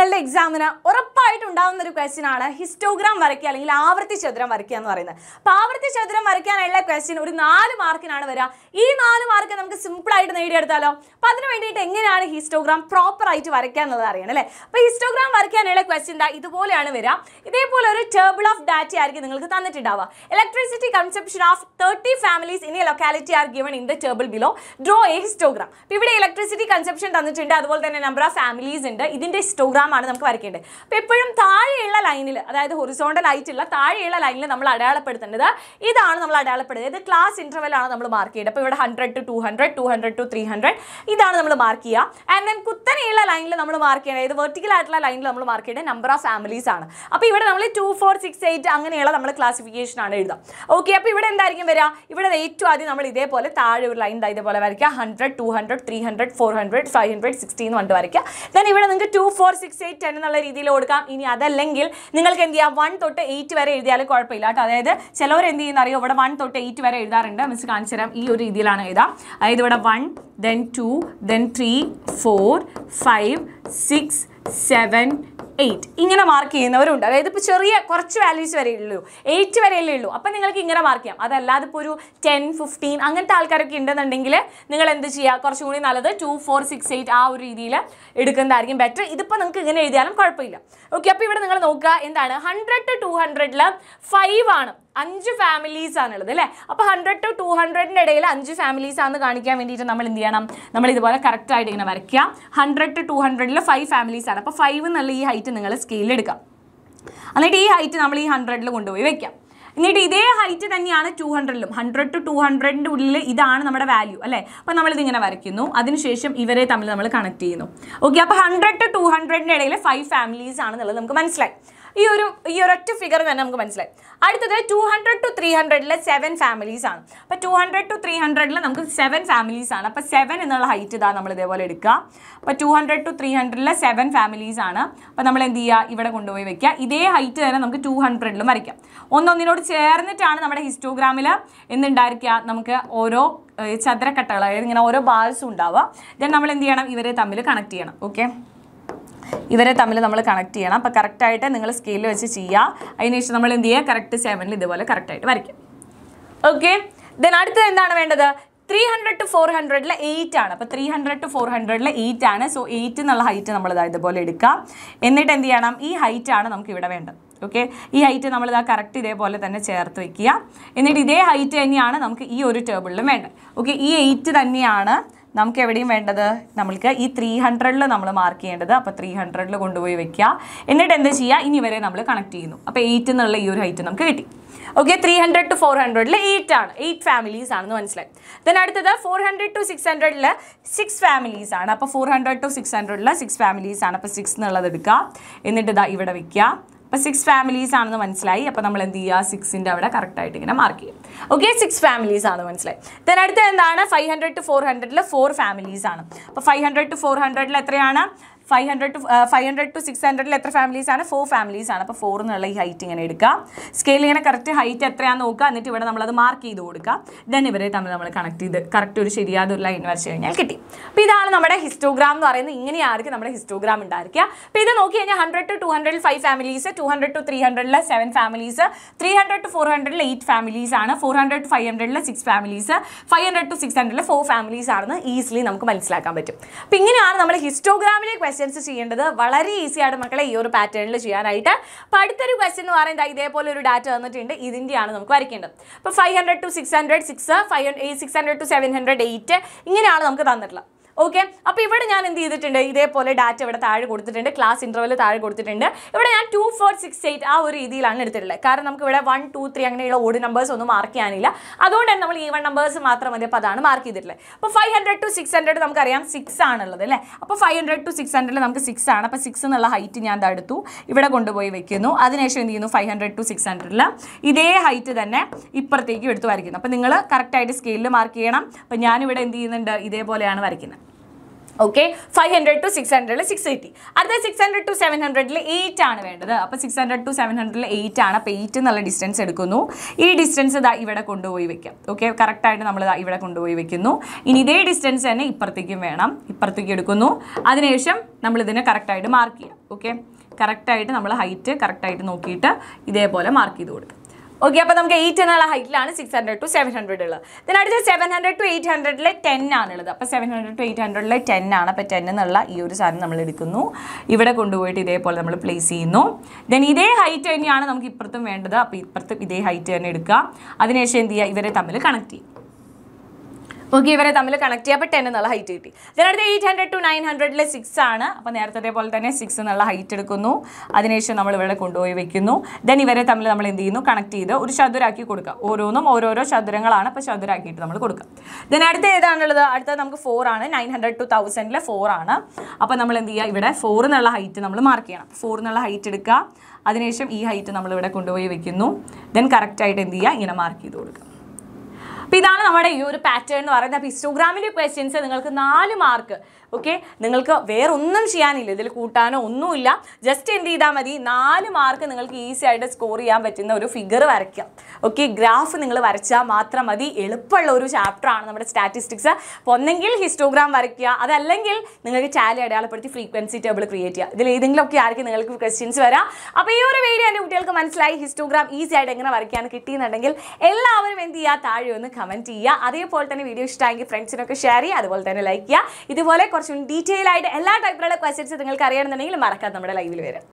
നിങ്ങളുടെ എക്സാമിന് ഉറപ്പായിട്ടും ഉണ്ടാവുന്ന ഒരു ക്വസ്റ്റ്യൻ ആണ് ഹിസ്റ്റോഗ്രാം വരയ്ക്കുക അല്ലെങ്കിൽ ആവർത്തി ചതുരം വരയ്ക്കുക എന്ന് പറയുന്നത് അപ്പോൾ ആവർത്തി ചതുരം വരയ്ക്കാനുള്ള ക്വസ്റ്റ്യൻ ഒരു നാല് മാർക്കിനാണ് വരിക ഈ നാല് മാർക്ക് നമുക്ക് സിമ്പിൾ ആയിട്ട് നേടിയെടുത്താലോ അപ്പോൾ അതിന് വേണ്ടിയിട്ട് എങ്ങനെയാണ് ഹിസ്റ്റോഗ്രാം പ്രോപ്പർ ആയിട്ട് വരയ്ക്കുക എന്നുള്ളത് അറിയണം അല്ലേ അപ്പോൾ ഹിസ്റ്റോഗ്രാം വരയ്ക്കാനുള്ള ക്വസ്റ്റ്യൻ ദാ ഇതുപോലെയാണ് വരിക ഇതേപോലെ ഒരു ടേബിൾ ഓഫ് ഡാറ്റ ആയിരിക്കും നിങ്ങൾക്ക് തന്നിട്ടുണ്ടാവുക electricity consumption of thirty families in a locality are given in the table below draw a histogram അപ്പോൾ ഇവിടെ ഇലക്ട്രിസിറ്റി കൺസെപ്ഷൻ തന്നിട്ടുണ്ട് അതുപോലെ തന്നെ നമ്പർ ഓഫ് ഫാമിലീസ് ഉണ്ട് ഇതിന്റെ ഹിസ്റ്റോഗ്രാം ആണ് നമുക്ക് വരയ്ക്കേണ്ടത് അപ്പോൾ എപ്പോഴും താഴെയുള്ള ലൈനിൽ അതായത് ഹൊറിസോണ്ടൽ ആയിട്ടുള്ള താഴെയുള്ള ലൈനിൽ നമ്മൾ അടയാളപ്പെടുത്തേണ്ടത് ഇതാണ് നമ്മൾ അടയാളപ്പെടുന്നത് ഇത് ക്ലാസ് ഇന്റർവെൽ ആണ് നമ്മൾ മാർക്ക് ചെയ്യുന്നത് അപ്പോൾ ഇവിടെ hundred to two hundred two hundred to three hundred ഇതാണ് നമ്മൾ മാർക്ക് ചെയ്യുക ആൻഡ് ദെൻ കുത്തനെയുള്ള ലൈനിൽ നമ്മൾ മാർക്ക് ചെയ്യേണ്ടത് ഇത് വെർട്ടിക്കൽ ആയിട്ടുള്ള ലൈനിൽ നമ്മൾ മാർക്ക് ചെയ്യേണ്ടത് നമ്പർ ഓഫ് ഫാമിലീസ് ആണ് അപ്പോൾ ഇവിടെ നമ്മൾ ടു ഫോർ സിക്സ് എയ്റ്റ് അങ്ങനെയുള്ള നമ്മൾ ക്ലാസിഫിക്കേഷൻ ആണ് എഴുതാം ഓക്കെ അപ്പോൾ ഇവിടെ എന്തായിരിക്കും വരിക ഇവിടെ ഏറ്റവും ആദ്യം നമ്മൾ ഇതേപോലെ താഴെ ഒരു ലൈൻ ഇതേപോലെ വരയ്ക്കുക hundred two hundred three hundred four hundred five hundred sixty എന്ന് പറഞ്ഞിട്ട് വരയ്ക്കുക ദെൻ ഇവിടെ നിങ്ങൾക്ക് two four six eight ten എന്നുള്ള രീതിയിൽ കൊടുക്കാം ഇനി അതല്ലെങ്കിൽ നിങ്ങൾക്ക് എന്ത് ചെയ്യാം വൺ തൊട്ട് എയ്റ്റ് വരെ എഴുതിയാലും കുഴപ്പമില്ല കേട്ടോ അതായത് ചിലവർ എന്ത് ചെയ്യുന്ന അറിയോ ഇവിടെ വൺ തൊട്ട് എയ്റ്റ് വരെ എഴുതാറുണ്ട് മിസ് കാണിച്ചു തരാം ഈ ഒരു രീതിയിലാണ് എഴുതാം അതായത് ഇവിടെ one then two then three four five six seven eight ഇങ്ങനെ മാർക്ക് ചെയ്യുന്നവരുണ്ട് അതായത് ഇപ്പോൾ ചെറിയ കുറച്ച് വാല്യൂസ് വരെ ഉള്ളൂ എയ്റ്റ് വരെയല്ലേ ഉള്ളൂ അപ്പം നിങ്ങൾക്ക് ഇങ്ങനെ മാർക്ക് ചെയ്യാം അതല്ലാതെ ഇപ്പോൾ ഒരു ടെൻ ഫിഫ്റ്റീൻ അങ്ങനത്തെ ആൾക്കാരൊക്കെ ഉണ്ടെന്നുണ്ടെങ്കിൽ നിങ്ങൾ എന്ത് ചെയ്യുക കുറച്ചും കൂടി നല്ലത് ടു ഫോർ സിക്സ് എയ്റ്റ് ആ ഒരു രീതിയിൽ എടുക്കുന്നതായിരിക്കും ബെറ്റർ ഇതിപ്പോൾ നിങ്ങൾക്ക് ഇങ്ങനെ എഴുതിയാലും കുഴപ്പമില്ല ഓക്കെ അപ്പോൾ ഇവിടെ നിങ്ങൾ നോക്കുക എന്താണ് ഹൺഡ്രഡ് ടു ടു ഹൺഡ്രഡിൽ ഫൈവ് ആണ് അഞ്ച് ഫാമിലീസ് ആണുള്ളത് അല്ലേ അപ്പോൾ ഹൺഡ്രഡ് ടു ടു ഹൺഡ്രഡിൻ്റെ ഇടയിൽ അഞ്ച് ഫാമിലീസ് ആണെന്ന് കാണിക്കാൻ വേണ്ടിയിട്ട് നമ്മൾ എന്ത് ചെയ്യണം നമ്മൾ ഇതുപോലെ കറക്റ്റ് ആയിട്ട് ഇങ്ങനെ വരയ്ക്കുക ഹൺഡ്രഡ് ടു ടു ഹൺഡ്രഡിൽ ഫൈവ് ഫാമിലീസ് ആണ് അപ്പോൾ ഫൈവ് എന്നുള്ള ഈ ഹൈറ്റ് നിങ്ങൾ സ്കെയിലിൽ എടുക്കാം എന്നിട്ട് ഈ ഹൈറ്റ് നമ്മൾ ഈ ഹൺഡ്രഡിൽ കൊണ്ടുപോയി വെക്കാം എന്നിട്ട് ഇതേ ഹൈറ്റ് തന്നെയാണ് ടു ഹൺഡ്രഡിലും ഹൺഡ്രഡ് ടു ടു ഹൺഡ്രഡിൻ്റെ ഉള്ളിൽ ഇതാണ് നമ്മുടെ വാല്യൂ അല്ലേ അപ്പോൾ നമ്മളിത് ഇങ്ങനെ വരയ്ക്കുന്നു അതിനുശേഷം ഇവരെ തമ്മിൽ നമ്മൾ കണക്ട് ചെയ്യുന്നു ഓക്കെ അപ്പോൾ ഹൺഡ്രഡ് ടു ടു ഹൺഡ്രഡിൻ്റെ ഇടയിൽ ഫൈവ് ഫാമിലീസ് ആണെന്നുള്ളത് നമുക്ക് മനസ്സിലായി ഈ ഒരു ഈ ഒരൊറ്റ ഫിഗർ തന്നെ നമുക്ക് മനസ്സിലായി അടുത്തത് ടു ഹൺഡ്രഡ് ടു ത്രീ ഹൺഡ്രഡിലെ സെവൻ ഫാമിലീസ് ആണ് അപ്പോൾ ടു ഹൺഡ്രഡ് ടു ത്രീ ഹൺഡ്രഡിൽ നമുക്ക് സെവൻ ഫാമിലീസ് ആണ് അപ്പോൾ സെവൻ എന്നുള്ള ഹൈറ്റ് ഇതാ നമ്മൾ ഇതേപോലെ എടുക്കുക അപ്പോൾ ടു ഹൺഡ്രഡ് ടു ത്രീ ഹൺഡ്രഡിലെ സെവൻ ഫാമിലീസ് ആണ് അപ്പോൾ നമ്മൾ എന്ത് ചെയ്യുക ഇവിടെ കൊണ്ടുപോയി വെക്കുക ഇതേ ഹൈറ്റ് തന്നെ നമുക്ക് ടു ഹൺഡ്രഡിലും വരയ്ക്കാം ഒന്നൊന്നിനോട് ചേർന്നിട്ടാണ് നമ്മുടെ ഹിസ്റ്റോഗ്രാമിൽ എന്തുണ്ടായിരിക്കുക നമുക്ക് ഓരോ ഏഹ്, ചതുരക്കട്ടകൾ അതായത് ഇങ്ങനെ ഓരോ ബാൾസും ഉണ്ടാവുക ദെൻ നമ്മൾ എന്ത് ചെയ്യണം ഇവരെ തമ്മിൽ കണക്ട് ചെയ്യണം ഓക്കെ ഇവരെ തമ്മിൽ നമ്മൾ കണക്ട് ചെയ്യണം അപ്പോൾ കറക്റ്റായിട്ട് നിങ്ങൾ സ്കെയിൽ വെച്ച് ചെയ്യുക അതിനുശേഷം നമ്മൾ എന്ത് ചെയ്യുക കറക്റ്റ് സെവനിൽ ഇതുപോലെ കറക്റ്റായിട്ട് വരയ്ക്കും ഓക്കെ ദെൻ അടുത്തത് എന്താണ് വേണ്ടത് ത്രീ ഹൺഡ്രഡ് ടു ഫോർ ഹൺഡ്രഡിൽ എയ്റ്റ് ആണ് അപ്പോൾ ത്രീ ഹൺഡ്രഡ് ടു ഫോർ ഹൺഡ്രഡിൽ എയ്റ്റ് ആണ് സോ എയ്റ്റ് എന്നുള്ള ഹൈറ്റ് നമ്മൾ ഇതാ ഇതുപോലെ എടുക്കാം എന്നിട്ട് എന്ത് ചെയ്യണം ഈ ഹൈറ്റ് ആണ് നമുക്ക് ഇവിടെ വേണ്ടത് ഓക്കെ ഈ ഹൈറ്റ് നമ്മൾ ഇതാ കറക്റ്റ് ഇതേപോലെ തന്നെ ചേർത്ത് വെക്കുക എന്നിട്ട് ഇതേ ഹൈറ്റ് തന്നെയാണ് നമുക്ക് ഈ ഒരു ടേബിളിലും വേണ്ടത് ഓക്കെ ഈ എയ്റ്റ് തന്നെയാണ് നമുക്ക് എവിടെയും വേണ്ടത് നമ്മൾക്ക് ഈ ത്രീ ഹൺഡ്രഡിൽ നമ്മൾ മാർക്ക് ചെയ്യേണ്ടത് അപ്പോൾ ത്രീ ഹൺഡ്രഡിൽ കൊണ്ടുപോയി വെക്കുക എന്നിട്ട് എന്ത് ചെയ്യുക ഇനി വരെ നമ്മൾ കണക്ട് ചെയ്യുന്നു അപ്പോൾ എയ്റ്റ് എന്നുള്ള ഈ ഒരു ഹൈറ്റ് നമുക്ക് കിട്ടി okay three hundred to four ഹൺഡ്രഡിൽ എയ്റ്റ് ആണ് എയ്റ്റ് ഫാമിലീസ് ആണെന്ന് മനസ്സിലായി ദെൻ അടുത്തത് ഫോർ ഹൺഡ്രഡ് ടു സിക്സ് ഹൺഡ്രഡിൽ സിക്സ് ഫാമിലീസ് ആണ് അപ്പോൾ ഫോർ ഹൺഡ്രഡ് ടു സിക്സ് ഹൺഡ്രഡിൽ സിക്സ് ഫാമിലീസ് ആണ് അപ്പോൾ സിക്സ് എന്നുള്ളത് എടുക്കുക എന്നിട്ട് ഇതാ ഇവിടെ വെക്കുക അപ്പോൾ സിക്സ് ഫാമിലീസ് ആണെന്ന് മനസ്സിലായി അപ്പോൾ നമ്മൾ എന്ത് ചെയ്യുക സിക്സിൻ്റെ അവിടെ കറക്റ്റായിട്ട് ഇങ്ങനെ മാർക്ക് ചെയ്യും ഓക്കെ സിക്സ് ഫാമിലീസ് ആണെന്ന് മനസ്സിലായി ദെൻ അടുത്ത എന്താണ് ഫൈവ് ഹൺഡ്രഡ് ടു ഫോർ ഹൺഡ്രഡിൽ ഫോർ ഫാമിലീസ് ആണ് അപ്പോൾ ഫൈവ് ഹൺഡ്രഡ് ടു ഫോർ ഹൺഡ്രഡിൽ എത്രയാണ് five hundred to five hundred to six ഹൺഡ്രഡിൽ എത്ര ഫാമിലീസ് ആണ് ഫോർ ഫാമിലീസ് ആണ് അപ്പോൾ ഫോർ എന്നുള്ള ഈ ഹൈറ്റ് ഇങ്ങനെ എടുക്കുക സ്കെയിൽ ഇങ്ങനെ കറക്റ്റ് ഹൈറ്റ് എത്രയാണെന്ന് നോക്കുക എന്നിട്ട് ഇവിടെ നമ്മളത് മാർക്ക് ചെയ്ത് കൊടുക്കുക ദെൻ ഇവരെ തമ്മിൽ നമ്മൾ കണക്ട് ചെയ്ത് കറക്റ്റ് ഒരു ശരിയാದ ഒരു ലൈൻ വരച്ച് കഴിഞ്ഞാൽ കിട്ടി അപ്പോൾ ഇതാണ് നമ്മുടെ ഹിസ്റ്റോഗ്രാം എന്ന് പറയുന്നത് ഇങ്ങനെയായിരിക്കും നമ്മുടെ ഹിസ്റ്റോഗ്രാം ഉണ്ടായിരിക്കുക അപ്പോൾ ഇത് നോക്കി കഴിഞ്ഞാൽ ഹൺഡ്രഡ് ടു ടു ഹൺഡ്രഡിൽ five families two hundred to three ഹൺഡ്രഡിൽ seven families three hundred to four ഹൺഡ്രഡിൽ എയ്റ്റ് ഫാമിലീസ് ആണ് ഫോർ ഹൺഡ്രഡ് ടു ഫൈവ് ഹൺഡ്രഡിൽ six families five hundred to six ഹൺഡ്രഡിൽ ഫോർ ഫാമിലീസ് ആണെന്ന് ഈസിലി നമുക്ക് മനസ്സിലാക്കാൻ പറ്റും അപ്പോൾ ഇങ്ങനെയാണ് നമ്മൾ ഹിസ്റ്റോഗ്രാമിലെ ക്വസ്റ്റ്യൻസ് ചെയ്യേണ്ടത് വളരെ ഈസി ആയിട്ട് മക്കളെ ഈ ഒരു പാറ്റേണിൽ ചെയ്യാനായിട്ട് അപ്പോൾ അടുത്തൊരു ക്വസ്റ്റ്യൻ എന്ന് പറയുന്നത് ഇതേപോലെ ഒരു ഡാറ്റ തന്നിട്ടുണ്ട് ഇതിൻ്റെയാണ് നമുക്ക് വരയ്ക്കേണ്ടത് അപ്പോൾ five hundred to six hundred six five six hundred to seven hundred eight ഇങ്ങനെയാണ് നമുക്ക് തന്നിട്ടുള്ളത് ഓക്കെ അപ്പോൾ ഇവിടെ ഞാൻ എന്ത് ചെയ്തിട്ടുണ്ട് ഇതേപോലെ ഡാറ്റ ഇവിടെ താഴെ കൊടുത്തിട്ടുണ്ട് ക്ലാസ് ഇൻ്റർവെൽ താഴെ കൊടുത്തിട്ടുണ്ട് ഇവിടെ ഞാൻ ടു ഫോർ സിക്സ് എയ്റ്റ് ആ ഒരു രീതിയിലാണ് എടുത്തിട്ടുള്ളത് കാരണം നമുക്ക് ഇവിടെ വൺ ടു ത്രീ അങ്ങനെയുള്ള ഓഡ് നമ്പേഴ്സ് ഒന്നും മാർക്ക് ചെയ്യാനില്ല അതുകൊണ്ട് തന്നെ നമ്മൾ ഈവൺ നമ്പേഴ്സ് മാത്രം മതി അപ്പോൾ അതാണ് മാർക്ക് ചെയ്തിട്ടുള്ളത് അപ്പോൾ five hundred to six hundred നമുക്കറിയാം സിക്സ് ആണുള്ളത് അല്ലേ അപ്പോൾ five hundred to six hundred നമുക്ക് സിക്സ് ആണ് അപ്പോൾ സിക്സ് എന്നുള്ള ഹൈറ്റ് ഞാൻ ദാ എടുത്തു ഇവിടെ കൊണ്ടുപോയി വെക്കുന്നു അതിനുശേഷം എന്ത് ചെയ്യുന്നു ഫൈവ് ഹൺഡ്രഡ് ടു സിക്സ് ഹൺഡ്രഡിൽ ഇതേ ഹൈറ്റ് തന്നെ ഇപ്പുറത്തേക്ക് എടുത്ത് വരയ്ക്കുന്നു അപ്പോൾ നിങ്ങൾ കറക്റ്റായിട്ട് സ്കെയിലിൽ മാർക്ക് ചെയ്യണം അപ്പോൾ ഞാനിവിടെ എന്ത് ചെയ്യുന്നുണ്ട് ഇതേപോലെയാണ് വരയ്ക്കുന്നത് okay five hundred to six ഹൺഡ്രഡിൽ സിക്സ് എയ്റ്റി അടുത്ത സിക്സ് ഹൺഡ്രഡ് ടു സെവൻ ഹൺഡ്രഡിൽ എയ്റ്റ് ആണ് വേണ്ടത് അപ്പോൾ സിക്സ് ഹൺഡ്രഡ് ടു സെവൻ ഹൺഡ്രഡിൽ എയ്റ്റ് ആണ് അപ്പോൾ എയ്റ്റ് എന്നുള്ള ഡിസ്റ്റൻസ് എടുക്കുന്നു ഈ ഡിസ്റ്റൻസ് ഇതാ ഇവിടെ കൊണ്ടുപോയി വെക്കാം ഓക്കെ കറക്റ്റായിട്ട് നമ്മൾ ഇതാ ഇവിടെ കൊണ്ടുപോയി വെക്കുന്നു ഇനി ഇതേ ഡിസ്റ്റൻസ് തന്നെ ഇപ്പുറത്തേക്കും വേണം ഇപ്പുറത്തേക്ക് എടുക്കുന്നു അതിനുശേഷം നമ്മൾ ഇതിനെ കറക്റ്റായിട്ട് മാർക്ക് ചെയ്യാം ഓക്കെ കറക്റ്റായിട്ട് നമ്മൾ ഹൈറ്റ് കറക്റ്റായിട്ട് നോക്കിയിട്ട് ഇതേപോലെ മാർക്ക് ചെയ്ത് കൊടുക്കും ഓക്കെ അപ്പോൾ നമുക്ക് എയ്റ്റ് എന്നുള്ള ഹൈറ്റിലാണ് six hundred to seven hundred ഉള്ളത് ഇതിന് അടുത്ത് സെവൻ ഹൺഡ്രഡ് ടു എയ്റ്റ് ഹൺഡ്രഡിലെ ടെൻ ആണുള്ളത് അപ്പോൾ സെവൻ ഹൺഡ്രഡ് ടു എയ്റ്റ് ഹൺഡ്രഡിലെ ടെൻ ആണ് അപ്പോൾ ടെൻ എന്നുള്ള ഈ ഒരു സാധനം നമ്മൾ എടുക്കുന്നു ഇവിടെ കൊണ്ടുപോയിട്ട് ഇതേപോലെ നമ്മൾ പ്ലേസ് ചെയ്യുന്നു ദെൻ ഇതേ ഹൈറ്റ് തന്നെയാണ് നമുക്ക് ഇപ്പുറത്തും വേണ്ടത് അപ്പോൾ ഇപ്പുറത്തും ഇതേ ഹൈറ്റ് തന്നെ എടുക്കുക അതിനുശേഷം എന്ത് ചെയ്യുക ഇവരെ തമ്മിൽ കണക്ട് ചെയ്യും ഓക്കെ ഇവരെ തമ്മിൽ കണക്ട് ചെയ്യുക അപ്പോൾ ടെൻ എന്നുള്ള ഹൈറ്റ് കിട്ടി ഇതിനടുത്ത് എയ്റ്റ് ഹൺഡ്രഡ് ടു നയൻ ഹൺഡ്രഡിൽ സിക്സ് ആണ് അപ്പോൾ നേരത്തെ പോലെ തന്നെ സിക്സ് എന്നുള്ള ഹൈറ്റ് എടുക്കുന്നു അതിനുശേഷം നമ്മൾ ഇവിടെ കൊണ്ടുപോയി വെക്കുന്നു ദെൻ ഇവരെ തമ്മിൽ നമ്മൾ എന്ത് ചെയ്യുന്നു കണക്ട് ചെയ്ത് ഒരു ചതുരാക്കി കൊടുക്കുക ഓരോന്നും ഓരോരോ ചതുരങ്ങളാണ് അപ്പോൾ ചതുരാക്കിയിട്ട് നമ്മൾ കൊടുക്കുക ദെൻ അടുത്ത ഏതാണുള്ളത് അടുത്തത് നമുക്ക് ഫോർ ആണ് നയൻ ഹൺഡ്രഡ് ടു തൗസൻഡിലെ ഫോർ ആണ് അപ്പോൾ നമ്മൾ എന്ത് ചെയ്യുക ഇവിടെ ഫോർ എന്നുള്ള ഹൈറ്റ് നമ്മൾ മാർക്ക് ചെയ്യണം ഫോർ എന്നുള്ള ഹൈറ്റ് എടുക്കുക അതിനുശേഷം ഈ ഹൈറ്റ് നമ്മൾ ഇവിടെ കൊണ്ടുപോയി വെക്കുന്നു ദെൻ കറക്റ്റായിട്ട് എന്ത് ചെയ്യുക ഇങ്ങനെ മാർക്ക് ചെയ്ത് കൊടുക്കുക അപ്പോൾ ഇതാണ് നമ്മുടെ ഈ ഒരു പാറ്റേൺ എന്ന് പറയുന്നത് അപ്പോൾ ഹിസ്റ്റോഗ്രാമിൻ്റെ ക്വസ്റ്റ്യൻസ് നിങ്ങൾക്ക് നാല് മാർക്ക് ഓക്കെ നിങ്ങൾക്ക് വേറെ ഒന്നും ചെയ്യാനില്ല ഇതിൽ കൂട്ടാനോ ഒന്നുമില്ല ജസ്റ്റ് എന്ത് ചെയ്താൽ മതി നാല് മാർക്ക് നിങ്ങൾക്ക് ഈസി ആയിട്ട് സ്കോർ ചെയ്യാൻ പറ്റുന്ന ഒരു ഫിഗർ വരയ്ക്കാം ഓക്കെ ഗ്രാഫ് നിങ്ങൾ വരച്ചാൽ മാത്രം മതി എളുപ്പമുള്ള ഒരു ചാപ്റ്റർ ആണ് നമ്മുടെ സ്റ്റാറ്റിസ്റ്റിക്സ് അപ്പോൾ ഒന്നെങ്കിൽ ഹിസ്റ്റോഗ്രാം വരയ്ക്കുക അതല്ലെങ്കിൽ നിങ്ങൾക്ക് ടാലി അടയാളപ്പെടുത്തി ഫ്രീക്വൻസി ടേബിൾ ക്രിയേറ്റ് ചെയ്യുക ഇതിൽ ഏതെങ്കിലും ഒക്കെ ആയിരിക്കും നിങ്ങൾക്ക് ക്വസ്റ്റ്യൻസ് വരാം അപ്പോൾ ഈ ഒരു വീഡിയോ എൻ്റെ കുട്ടികൾക്ക് മനസ്സിലായി ഹിസ്റ്റോഗ്രാം ഈസി ആയിട്ട് എങ്ങനെ വരയ്ക്കാൻ കിട്ടിയെന്നുണ്ടെങ്കിൽ എല്ലാവരും എന്ത് ചെയ്യുക താഴെ ഒന്ന് കമൻറ്റ് ചെയ്യുക അതേപോലെ തന്നെ വീഡിയോ ഇഷ്ടമായെങ്കിൽ ഫ്രണ്ട്സിനൊക്കെ ഷെയർ ചെയ്യുക അതുപോലെ തന്നെ ലൈക്ക് ചെയ്യുക ഇതുപോലെ കുറച്ചും ഡീറ്റെയിൽ ആയിട്ട് എല്ലാ ടൈപ്പിലുള്ള ക്വസ്റ്റ്യൻസ് നിങ്ങൾക്ക് അറിയണമെന്നുണ്ടെങ്കിൽ മറക്കാതെ നമ്മുടെ ലൈവിൽ വരാം